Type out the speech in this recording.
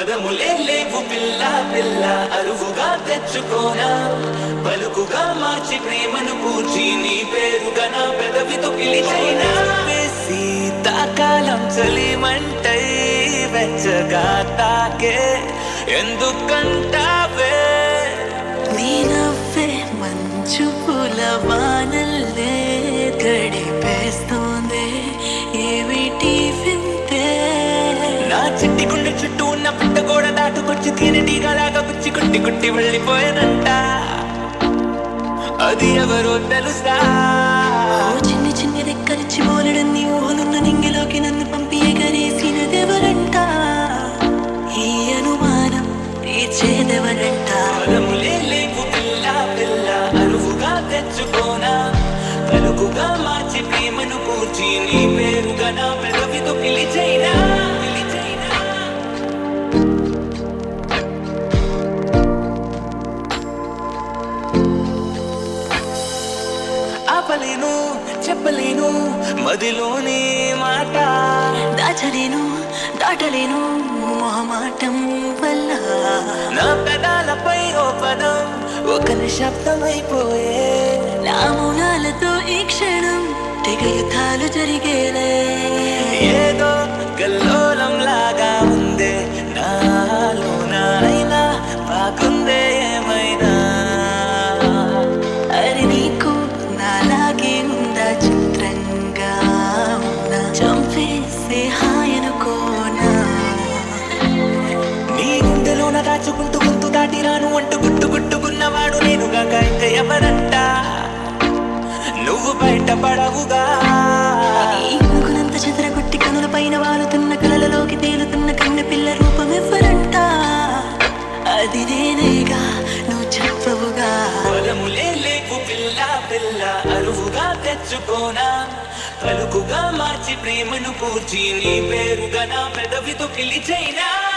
పదములే లేవు పిల్ల పిల్ల అరువుగా తెచ్చుకోనా పలుకుగా మార్చి ప్రేమను పూర్చి నీ పేరుగా నా పెదవితో పిలిచైనా శీతాకాలం చలిమంటై వెచ్చగా తాకే ఎందుకంటావే నీ నవ్వే మంచు పూల వానల్లే గడిపేస్తోంది ఏమిటి వింతే నా చిట్టి గుండె చుట్టూ ఉన్న పుట్ట గోడ దాటుకొచ్చి తేనెటీగలాగా పుచ్చి కుట్టి కుట్టి వెళ్ళిపోయానంట అది ఎవరో తెలుసా ఓ చిన్ని చిన్ని రెక్కలిచ్చి బోలెడన్ని ఊహలున్న నింగిలోకి నన్ను పంపి ఎగరేసినదెవరంట ఈ అనుమానం తీర్చేదెవరంట పదములే లేవు పిల్ల పిల్ల అరువుగా తెచ్చుకోనా పలుకుగా మార్చి ప్రేమను కూర్చి నీ పేరుగా నా పెదవితో పిలిచైనా పిలిచైనా ఆపలేను చెప్పలేను మదిలోని మాట దాచలేను దాటలేను మొహమాటం వల్ల నా పెదాలపై ఓ పదం ఒక నిశ్శబ్దమైపోయే నా మౌనాలతో ఈ క్షణం తెగ యుద్ధాలు జరిగేలే ఏదో కల్లోలం లాగా ఉందే నాలోన అయినా బాగుందే ఏమైనా అరి నీకు నాలాగే ఉందా చిత్రంగా ఉన్నా చంపేసే హాయనుకోనా నీ గుండెలోన దాచుకుంటూ గుంతు దాటి రాను అంటూ గుట్టు గుట్టుకున్నవాడు నేనుగా ఇంకా ఎవరంట నువ్వు బయట పడవుగా ఈ కొనుకునంత చెదరగొట్టి కనుల పైన వాలుతున్న కలలలోకి తేలుతున్న కన్నె పిల్ల రూపం ఎవ్వరంట అది నేనేగా నువ్వు చెప్పవుగా పొలములే లేవు పిల్ల పిల్ల అరువుగా తెచ్చుకోనా పలుకుగా మార్చి ప్రేమను కూర్చి నీ పేరుగా నా పెదవితో పిలిచైనా